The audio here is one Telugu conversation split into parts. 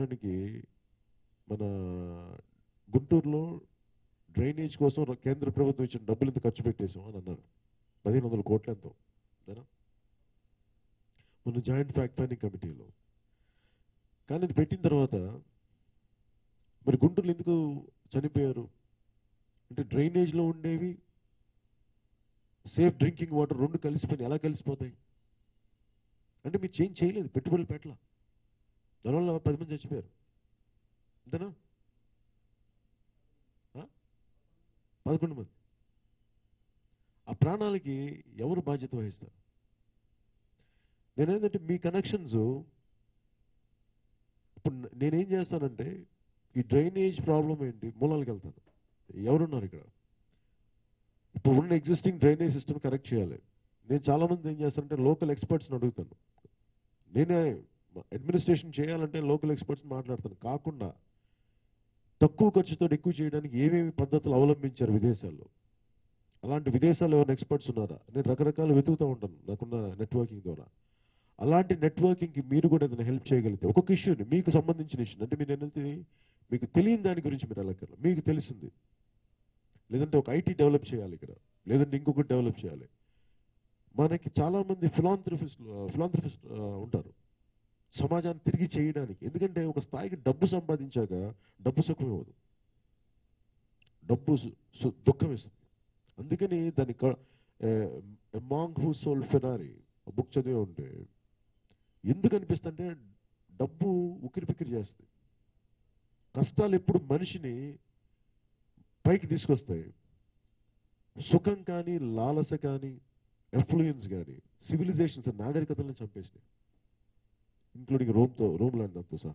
చేయడానికి మన గుంటూరులో డ్రైనేజ్ కోసం ర- కేంద్ర ప్రభుత్వం ఇచ్చిన డబ్బులు ఇంత ఖర్చు పెట్టేసాం అని అన్నారు పదిహేను వందల కోట్ల ఎంతో అంతేనా మన జాయింట్ ఫ్యాక్ట్ ప్లానింగ్ కమిటీలో కానీ ఇది పెట్టిన తర్వాత మరి గుంటూరులో ఎందుకు చనిపోయారు అంటే డ్రైనేజ్లో ఉండేవి సేఫ్ డ్రింకింగ్ వాటర్ రెండు కలిసిపోయి ఎలా కలిసిపోతాయి అంటే మీరు చేంజ్ చేయలేదు పెట్టుబడులు పెట్టలా దానివల్ల పది మంది చచ్చిపోయారు అంతేనా ఆ? పదకొండు మంది ఆ ప్రాణాలకి ఎవరు బాధ్యత వహిస్తారు నేనేంటంటే మీ కనెక్షన్స్ ఇప్పుడు న- నేనేం చేస్తానంటే ఈ డ్రైనేజ్ ప్రాబ్లం ఏంటి మూలాలకు వెళ్తాను ఎవరున్నారు ఇక్కడ ఇప్పుడు ఉన్న ఎగ్జిస్టింగ్ డ్రైనేజ్ సిస్టమ్ కరెక్ట్ చేయాలి నేను చాలా మంది ఏం చేస్తానంటే లోకల్ ఎక్స్పర్ట్స్ని అడుగుతాను నేనే అడ్మినిస్ట్రేషన్ చేయాలంటే లోకల్ ఎక్స్పర్ట్స్ మాట్లాడతాను కాకుండా తక్కువ ఖర్చుతో ఎక్కువ చేయడానికి ఏమేమి పద్ధతులు అవలంబించారు విదేశాల్లో అలాంటి విదేశాల్లో ఎవరైనా ఎక్స్పర్ట్స్ ఉన్నారా నేను రకరకాలు వెతుకుతూ ఉంటాను నాకున్న నెట్వర్కింగ్ ద్వారా అలాంటి నెట్వర్కింగ్కి మీరు కూడా ఏదైనా హెల్ప్ చేయగలిగితే ఒక్కొక్క ఇష్యూని మీకు సంబంధించిన ఇష్యూ అంటే మీరు ఏంటంటే మీకు తెలియని దాని గురించి మీరు వెళ్ళక్కర్లా మీకు తెలిసింది లేదంటే ఒక ఐటీ డెవలప్ చేయాలి ఇక్కడ లేదంటే ఇంకొకటి డెవలప్ చేయాలి మనకి చాలా మంది ఫిలాంథ్రఫిస్ట్ ఫిలాంథ్రఫిస్ట్ ఉంటారు సమాజాన్ని తిరిగి చేయడానికి ఎందుకంటే ఒక స్థాయికి డబ్బు సంపాదించాక డబ్బు సుఖం ఇవ్వదు డబ్బు సు- సు- దుఃఖం ఇస్తుంది అందుకని దాని monk who sold Ferrari book చదివే ఉంటే ఎందుకు అనిపిస్తుంటే డబ్బు ఉక్కిరి పిక్కిరి చేస్తుంది కష్టాలు ఎప్పుడు మనిషిని పైకి తీసుకొస్తాయి సుఖం కానీ లాలస కానీ ఎఫ్లూయన్స్ కానీ సివిలైజేషన్స్ నాగరికతలను చంపేసినాయి ఇంక్లూడింగ్ రోమ్తో రోమ్ లాంటితో సహా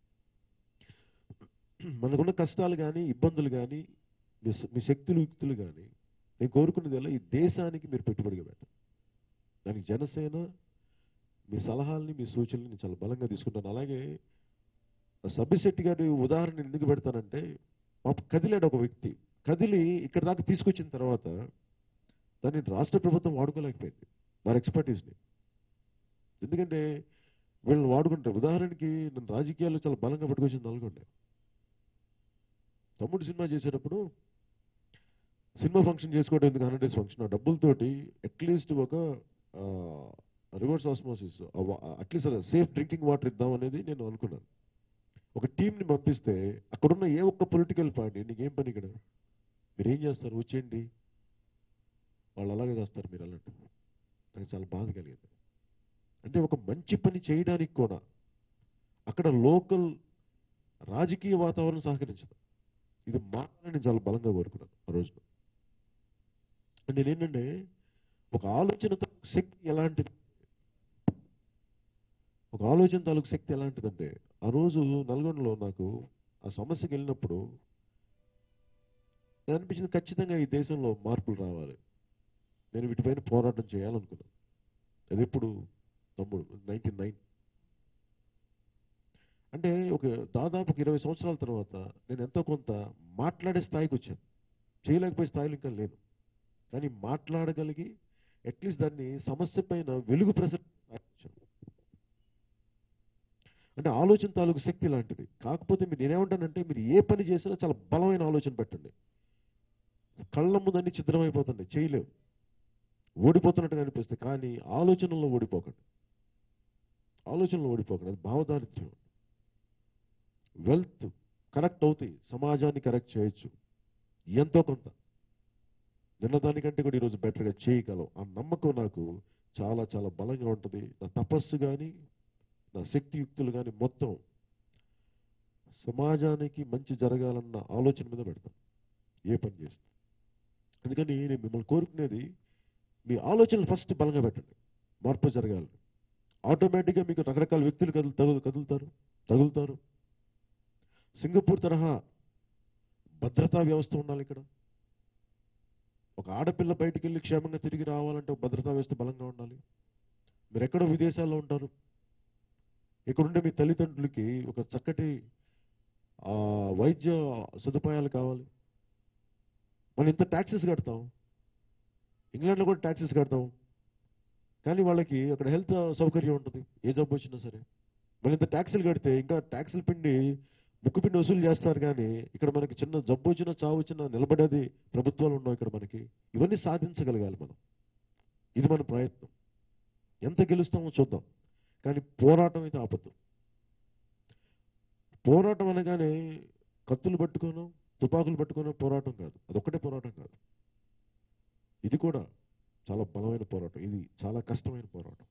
మనకున్న కష్టాలు కానీ ఇబ్బందులు కానీ మీ శ- మీ శక్తులు యుక్తులు కానీ నేను కోరుకున్నది ఎలా ఈ దేశానికి మీరు పెట్టుబడిగా పెట్టండి దానికి జనసేన మీ సలహాలని మీ సూచనలు నేను చాలా బలంగా తీసుకుంటాను అలాగే సబ్బిశెట్టి గారి ఉదాహరణ నేను ఎందుకు పెడతానంటే పాప కదిలాడు ఒక వ్యక్తి కదిలి ఇక్కడ దాకా తీసుకొచ్చిన తర్వాత దాన్ని రాష్ట్ర ప్రభుత్వం వాడుకోలేకపోయింది వారి ఎక్స్పర్టీస్ని ఎందుకంటే వీళ్ళని వాడుకుంటారు ఉదాహరణకి నన్ను రాజకీయాల్లో చాలా బలంగా పట్టుకొచ్చింది నల్గొండ తమ్ముడు సినిమా చేసేటప్పుడు సినిమా ఫంక్షన్ చేసుకోవడం ఎందుకు హండ్రెడ్ డేస్ ఫంక్షన్ ఆ డబ్బులతోటి అట్లీస్ట్ ఒక reverse osmosis at least safe drinking water ఇద్దాం అనేది నేను అనుకున్నాను ఒక టీంని పంపిస్తే అక్కడున్న ఏ ఒక్క పొలిటికల్ పార్టీ నీకేం పని ఇక్కడ మీరు ఏం చేస్తారు వచ్చేయండి వాళ్ళు అలాగే చేస్తారు మీరు అన్నట్టు నాకు చాలా బాధ కలిగింది అంటే ఒక మంచి పని చేయడానికి కూడా అక్కడ లోకల్ రాజకీయ వాతావరణం సహకరించదు ఇది మారాలని చాలా బలంగా కోరుకున్నాను ఆ రోజున అంటే నేనేంటంటే ఒక ఆలోచన తాలూకు శక్తి ఎలాంటిది ఒక ఆలోచన తాలూకు శక్తి ఎలాంటిదంటే ఆ రోజు నల్గొండలో నాకు ఆ సమస్యకి వెళ్ళినప్పుడు నాకు అనిపించింది ఖచ్చితంగా ఈ దేశంలో మార్పులు రావాలి నేను వీటిపైన పోరాటం చేయాలనుకున్నాను అది ఎప్పుడు తమ్ముడు నైన్టీ నైన్ అంటే ఒక దాదాపు ఒక ఇరవై సంవత్సరాల తర్వాత నేను ఎంతో కొంత మాట్లాడే స్థాయికి వచ్చాను చేయలేకపోయే స్థాయిలో ఇంకా లేను కానీ మాట్లాడగలిగి అట్లీస్ట్ దాన్ని సమస్య పైన వెలుగు ప్రసరించే స్థాయికి వచ్చాను అంటే ఆలోచన తాలూకు శక్తి లాంటిది కాకపోతే మీరు నేనేమంటానంటే మీరు ఏ పని చేసినా చాలా బలమైన ఆలోచన పెట్టండి కళ్ళ ముందన్ని చిత్రమైపోతుంది చేయలేవు ఓడిపోతున్నట్టుగా అనిపిస్తే కానీ ఆలోచనలో ఓడిపోకండి ఆలోచనలో ఓడిపోకండి అది భావదారిత్యం వెల్త్ కరెక్ట్ అవుతాయి సమాజాన్ని కరెక్ట్ చేయొచ్చు ఎంతో కొంత నిన్నదానికంటే కూడా ఈరోజు బెటర్గా చేయగలం ఆ నమ్మకం నాకు చాలా చాలా బలంగా ఉంటుంది నా తపస్సు కానీ నా శక్తియుక్తులు కానీ మొత్తం సమాజానికి మంచి జరగాలన్న ఆలోచన మీద పెడతాను ఏ పని చేస్తాను అందుకని నేను మిమ్మల్ని కోరుకునేది మీ ఆలోచనలు ఫస్ట్ బలంగా పెట్టండి మార్పు జరగాలని ఆటోమేటిక్గా మీకు రకరకాల వ్యక్తులు కదులు తగులు కదులుతారు తగులుతారు సింగపూర్ తరహా భద్రతా వ్యవస్థ ఉండాలి ఇక్కడ ఒక ఆడపిల్ల బయటికి వెళ్ళి క్షేమంగా తిరిగి రావాలంటే ఒక భద్రతా వ్యవస్థ బలంగా ఉండాలి మీరు ఎక్కడో విదేశాల్లో ఉంటారు ఇక్కడుండే మీ తల్లిదండ్రులకి ఒక చక్కటి ఆ, వైద్య సదుపాయాలు కావాలి మనం ఇంత ట్యాక్సెస్ కడతాం ఇంగ్లాండ్లో కూడా ట్యాక్సెస్ కడతాం కానీ వాళ్ళకి అక్కడ హెల్త్ సౌకర్యం ఉంటుంది ఏ జబ్బు వచ్చినా సరే మళ్ళీ ఇంత ట్యాక్సులు కడితే ఇంకా ట్యాక్సులు పిండి ముక్కు పిండి వసూలు చేస్తారు కానీ ఇక్కడ మనకి చిన్న జబ్బు వచ్చిన చావు వచ్చిన నిలబడేది ప్రభుత్వాలు ఉన్నాం ఇక్కడ మనకి ఇవన్నీ సాధించగలగాలి మనం ఇది మన ప్రయత్నం ఎంత గెలుస్తామో చూద్దాం కానీ పోరాటం అయితే ఆపద్దు పోరాటం అనగానే కత్తులు పట్టుకోను తుపాకులు పట్టుకోను పోరాటం కాదు అదొక్కటే పోరాటం కాదు ఇది కూడా చాలా బలమైన పోరాటం ఇది చాలా కష్టమైన పోరాటం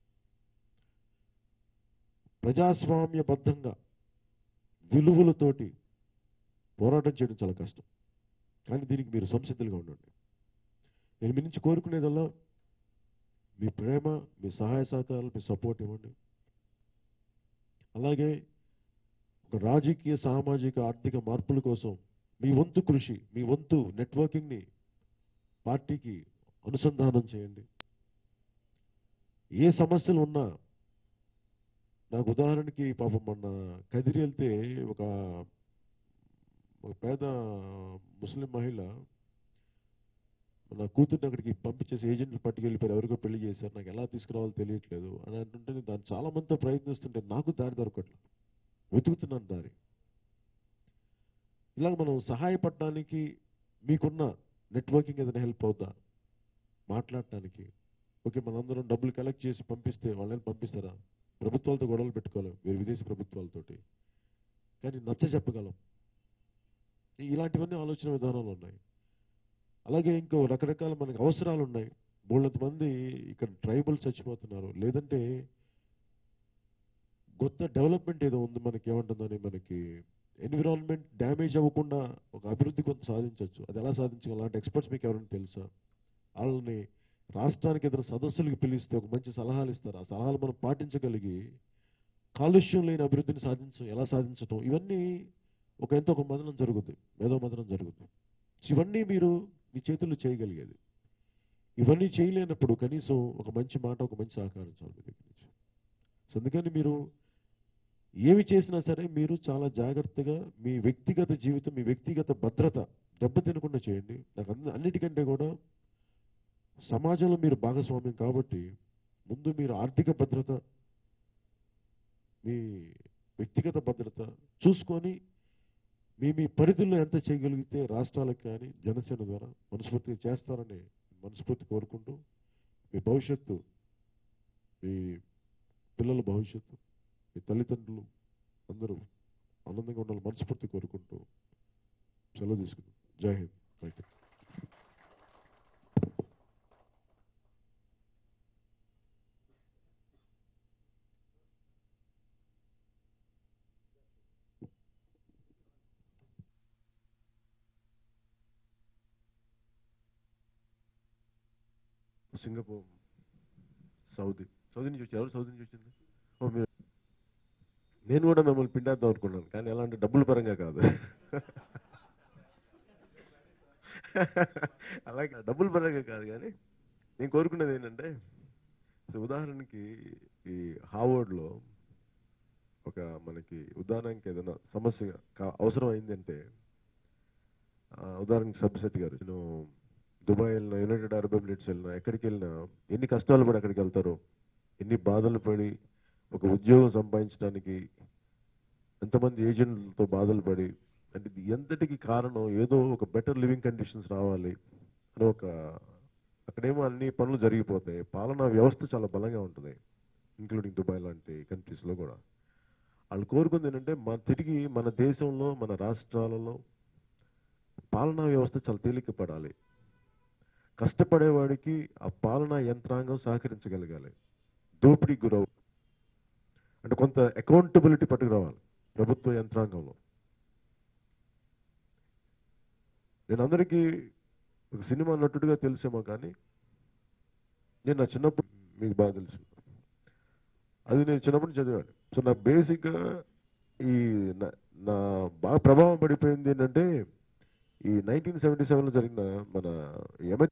ప్రజాస్వామ్యబద్ధంగా విలువలతోటి పోరాటం చేయడం చాలా కష్టం కానీ దీనికి మీరు సంసిద్ధులుగా ఉండండి నేను మీ నుంచి కోరుకునేదల్లా మీ ప్రేమ మీ సహాయ సహకారాలు మీ సపోర్ట్ ఇవ్వండి అలాగే ఒక రాజకీయ సామాజిక ఆర్థిక మార్పుల కోసం మీ వంతు కృషి మీ వంతు నెట్వర్కింగ్ని పార్టీకి అనుసంధానం చేయండి ఏ సమస్యలు ఉన్నా నాకు ఉదాహరణకి పాపం మొన్న కదిరి వెళ్తే ఒక ఒక పేద ముస్లిం మహిళ నా కూతుర్ని అక్కడికి పంపించేసి ఏజెంట్లు పట్టుకెళ్ళిపోయారు ఎవరికో పెళ్లి చేశారు నాకు ఎలా తీసుకురావాలో తెలియట్లేదు అని అంటుంటే నేను దాన్ని చాలా మందితో ప్రయత్నిస్తుంటే నాకు దారి దొరకట్లేదు వెతుకుతున్నాను దారి ఇలాగ మనం సహాయపడడానికి మీకున్న నెట్వర్కింగ్ ఏదైనా హెల్ప్ అవుతా మాట్లాడటానికి ఓకే మనందరం డబ్బులు కలెక్ట్ చేసి పంపిస్తే వాళ్ళని పంపిస్తారా ప్రభుత్వాలతో గొడవలు పెట్టుకోలేం వేరు విదేశీ ప్రభుత్వాలతోటి కానీ నచ్చ చెప్పగలం ఈ- ఇలాంటివన్నీ ఆలోచన విధానాలు ఉన్నాయి అలాగే ఇంకో రకరకాల మనకి అవసరాలు ఉన్నాయి బోళ్ళంత మంది ఇక్కడ ట్రైబల్ చచ్చిపోతున్నారు లేదంటే కొత్త డెవలప్మెంట్ ఏదో ఉంది మనకి ఏమంటుందని మనకి ఎన్విరాన్మెంట్ డ్యామేజ్ అవ్వకుండా ఒక అభివృద్ధి కొంత సాధించవచ్చు అది ఎలా సాధించగలం అలాంటి ఎక్స్పర్ట్స్ మీకు ఎవరైనా తెలుసా వాళ్ళని రాష్ట్రానికి ఏదైనా సదస్సులకు పిలిస్తే ఒక మంచి సలహాలు ఇస్తారు ఆ సలహాలు మనం పాటించగలిగి కాలుష్యం లేని అభివృద్ధిని సాధించ ఎలా సాధించటం ఇవన్నీ ఒక ఎంతో ఒక మదనం జరుగుతుంది మేధో మదనం జరుగుతుంది ఇవన్నీ మీరు మీ చేతుల్లో చేయగలిగేది ఇవన్నీ చేయలేనప్పుడు కనీసం ఒక మంచి మాట ఒక మంచి సహకారం చాలు మీ దగ్గర నుంచి సో అందుకని మీరు ఏమి చేసినా సరే మీరు చాలా జాగ్రత్తగా మీ వ్యక్తిగత జీవితం మీ వ్యక్తిగత భద్రత దెబ్బతినకుండా చేయండి నాకు అన్ని- అన్నిటికంటే కూడా సమాజంలో మీరు భాగస్వామ్యం కాబట్టి ముందు మీరు ఆర్థిక భద్రత మీ వ్యక్తిగత భద్రత చూసుకొని మీ మీ పరిధిలో ఎంత చేయగలిగితే రాష్ట్రాలకు కానీ జనసేన ద్వారా మనస్ఫూర్తిగా చేస్తారని మనస్ఫూర్తి కోరుకుంటూ మీ భవిష్యత్తు మీ పిల్లల భవిష్యత్తు మీ తల్లిదండ్రులు అందరూ ఆనందంగా ఉండాలని మనస్ఫూర్తి కోరుకుంటూ సెలవు తీసుకుందాం Jai Hind thank you Singapore Saudi Saudi నుంచి వచ్చి ఎవరు సౌదీ నుంచి వచ్చింది ఓ, మీరు నేను కూడా మిమ్మల్ని పిండేద్దాం అనుకున్నాను కానీ ఎలా అంటే డబ్బుల పరంగా కాదు అలాగే డబ్బుల పరంగా కాదు కానీ నేను కోరుకునేది ఏంటంటే సో ఉదాహరణకి ఈ హార్వర్డ్లో ఒక మనకి ఉదాహరణకి ఏదైనా సమస్య కా- అవసరం అయిందంటే ఆ, ఉదాహరణకి సబ్సెట్ గారు నేను దుబాయ్ వెళ్ళినా యునైటెడ్ అరబ్ ఎమిరేట్స్ వెళ్ళినా ఎక్కడికి వెళ్ళినా ఎన్ని కష్టాలు పడి అక్కడికి వెళ్తారో ఎన్ని బాధలు పడి ఒక ఉద్యోగం సంపాదించడానికి ఎంతమంది ఏజెంట్లతో బాధలు పడి అంటే ఇది ఎంతటికి కారణం ఏదో ఒక బెటర్ లివింగ్ కండిషన్స్ రావాలి అని ఒక అక్కడేమో అన్ని పనులు జరిగిపోతాయి పాలనా వ్యవస్థ చాలా బలంగా ఉంటుంది ఇంక్లూడింగ్ దుబాయ్ లాంటి కంట్రీస్లో కూడా వాళ్ళు కోరుకుంది ఏంటంటే మన తిరిగి మన దేశంలో మన రాష్ట్రాలలో పాలనా వ్యవస్థ చాలా తేలిక పడాలి కష్టపడేవాడికి ఆ పాలనా యంత్రాంగం సహకరించగలగాలి దోపిడీ గురవు అంటే కొంత అకౌంటబిలిటీ పట్టుకురావాలి ప్రభుత్వ యంత్రాంగంలో నేను అందరికీ ఒక సినిమా నటుడిగా తెలిసేమో కానీ నేను నా చిన్నప్పుడు మీకు బాగా తెలుసు అది నేను చిన్నప్పుడు చదివాను సో నా బేసిక్గా ఈ నా- నా బాగా ప్రభావం పడిపోయింది ఏంటంటే ఈ నైన్టీన్ సెవెంటీ సెవెన్లో జరిగిన మన ఎమ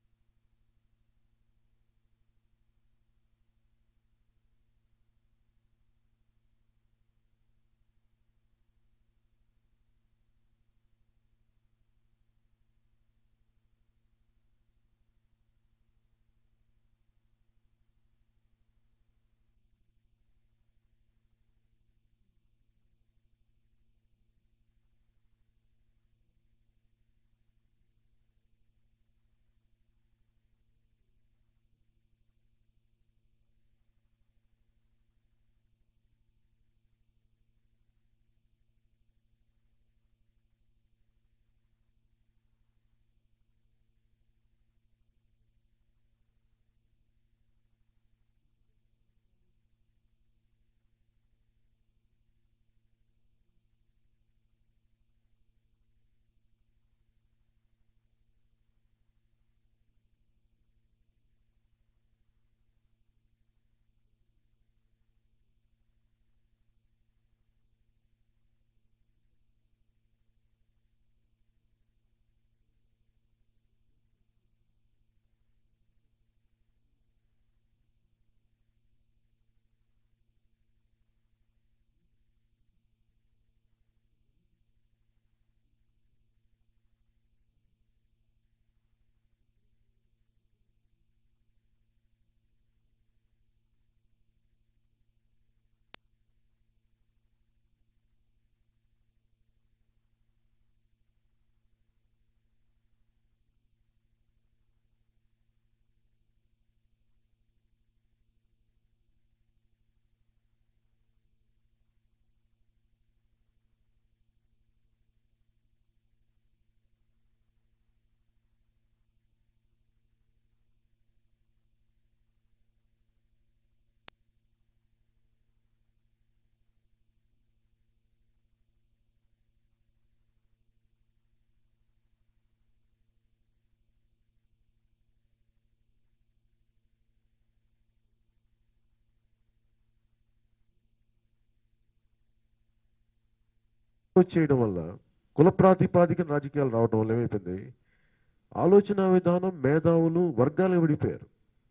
చేయడం వల్ల కుల ప్రాతిపాదికన రాజకీయాలు రావడం వల్ల ఏమైపోయింది ఆలోచన విధానం మేధావులు వర్గాలు విడిపోయారు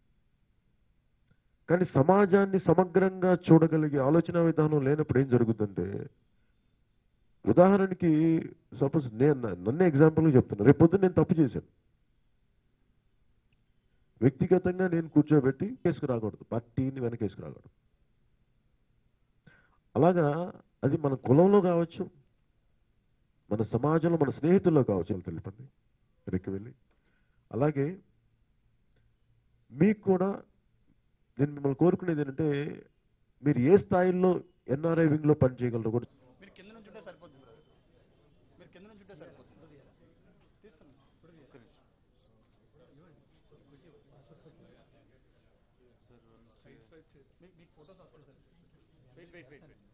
కానీ సమాజాన్ని సమగ్రంగా చూడగలిగే ఆలోచన విధానం లేనప్పుడు ఏం జరుగుతుందంటే ఉదాహరణకి సపోజ్ నేను నన్నే ఎగ్జాంపుల్గా చెప్తున్నా రేపు పొద్దున్న నేను తప్పు చేశాను వ్యక్తిగతంగా నేను కూర్చోబెట్టి కేసుకు రాకూడదు పార్టీని వెనకేసుకు రాకూడదు అలాగా అది మన కులంలో కావచ్చు మన సమాజంలో మన స్నేహితుల్లో కావచ్చు ఇలా తెలిపండి వెనక్కి వెళ్ళి అలాగే మీకు కూడా నేను మిమ్మల్ని కోరుకునేది ఏంటంటే మీరు ఏ స్థాయిలో ఎన్ఆర్ఐ వింగ్లో పనిచేయగలరో కూడా మీరు కింద నుంచి ఉంటే సరిపోతుంది బ్రదర్ మీరు కింద నుంచి ఉంటే సరిపోతుంది తీస్తాను ఒక్క నిమిషం. మీ- మీకు ఫోటోస్ వస్తాయి sir wait wait wait wait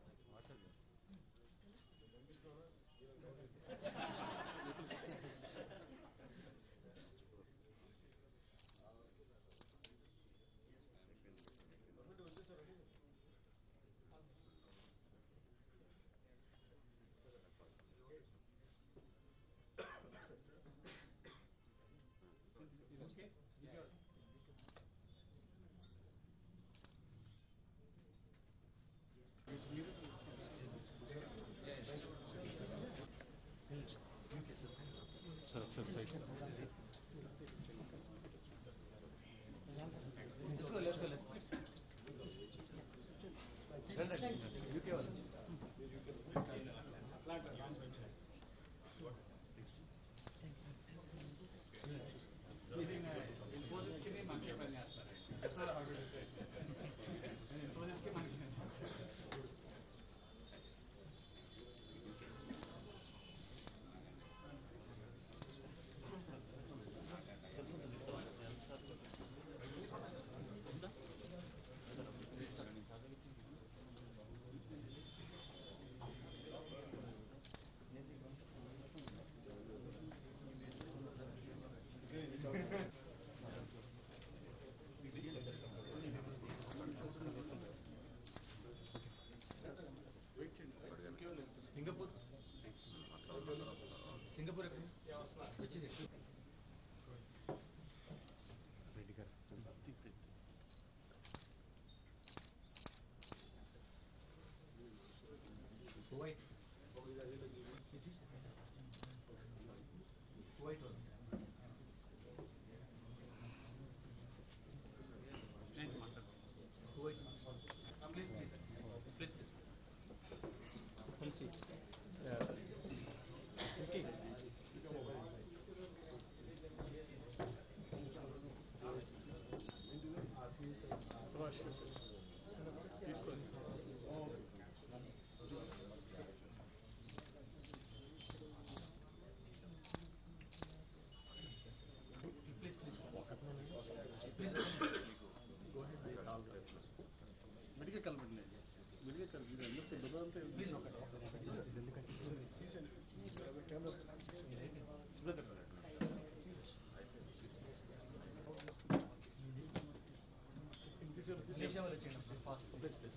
Singapore Singapore ఎక్కడ వచ్చేసి కువైట్ కువైట్ వాళ్ళు. Kuwait please please please please please medical కలపండి మెడికల్ కలిపి అందరితో బుధవారంతో ప్లీజ్ ఒకటి ఇంగ్లీష్ వాళ్ళు చేయండి fast please please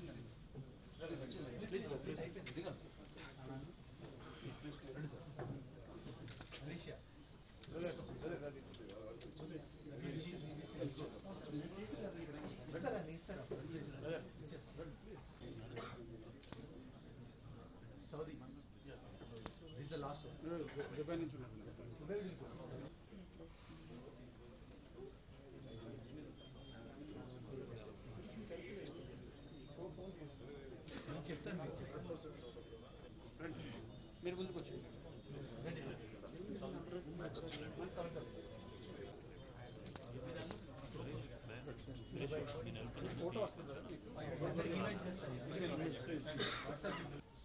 please please అయిపోయింది దిగాలి రండి సార్ మలేషియా ఇస్తారండి ఇస్తారా Saudi this the last Dubai నుంచి దుబాయ్ నేను చెప్తాను మీకు చెప్తాను మీరు ముందుకు వచ్చేయండి ఫోటో వస్తుంది కదా మీకు?